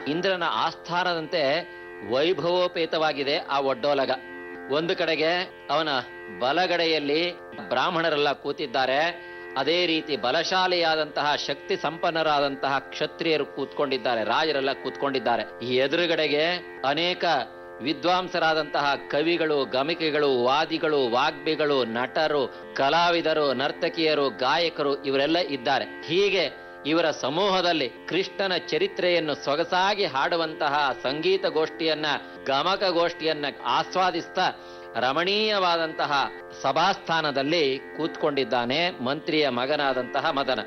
ಇಂದ್ರನ ಆಸ್ಥಾನದಂತೆ ವೈಭವೋಪೇತವಾಗಿದೆ ಆ ಒಡ್ಡೋಲಗ ಒಂದು ಕಡೆಗೆ ಅವನ ಬಲಗಡೆಯಲ್ಲಿ ಬ್ರಾಹ್ಮಣರೆಲ್ಲ ಕೂತಿದ್ದಾರೆ ಅದೇ ರೀತಿ ಬಲಶಾಲಿಯಾದಂತಹ ಶಕ್ತಿ ಸಂಪನ್ನರಾದಂತಹ ಕ್ಷತ್ರಿಯರು ಕೂತ್ಕೊಂಡಿದ್ದಾರೆ ರಾಜರೆಲ್ಲ ಕೂತ್ಕೊಂಡಿದ್ದಾರೆ ಈ ಎದುರುಗಡೆಗೆ ಅನೇಕ ವಿದ್ವಾಂಸರಾದಂತಹ ಕವಿಗಳು ಗಮಿಕೆಗಳು ವಾದಿಗಳು ವಾಗ್ಮಿಗಳು ನಟರು ಕಲಾವಿದರು ನರ್ತಕಿಯರು ಗಾಯಕರು ಇವರೆಲ್ಲ ಇದ್ದಾರೆ ಹೀಗೆ ಇವರ ಸಮೂಹದಲ್ಲಿ ಕೃಷ್ಣನ ಚರಿತ್ರೆಯನ್ನು ಸೊಗಸಾಗಿ ಹಾಡುವಂತಹ ಸಂಗೀತ ಗೋಷ್ಠಿಯನ್ನ ಗಮಕ ಗೋಷ್ಠಿಯನ್ನ ಆಸ್ವಾದಿಸ್ತಾ ರಮಣೀಯವಾದಂತಹ ಸಭಾಸ್ಥಾನದಲ್ಲಿ ಕೂತ್ಕೊಂಡಿದ್ದಾನೆ ಮಂತ್ರಿಯ ಮಗನಾದಂತಹ ಮದನ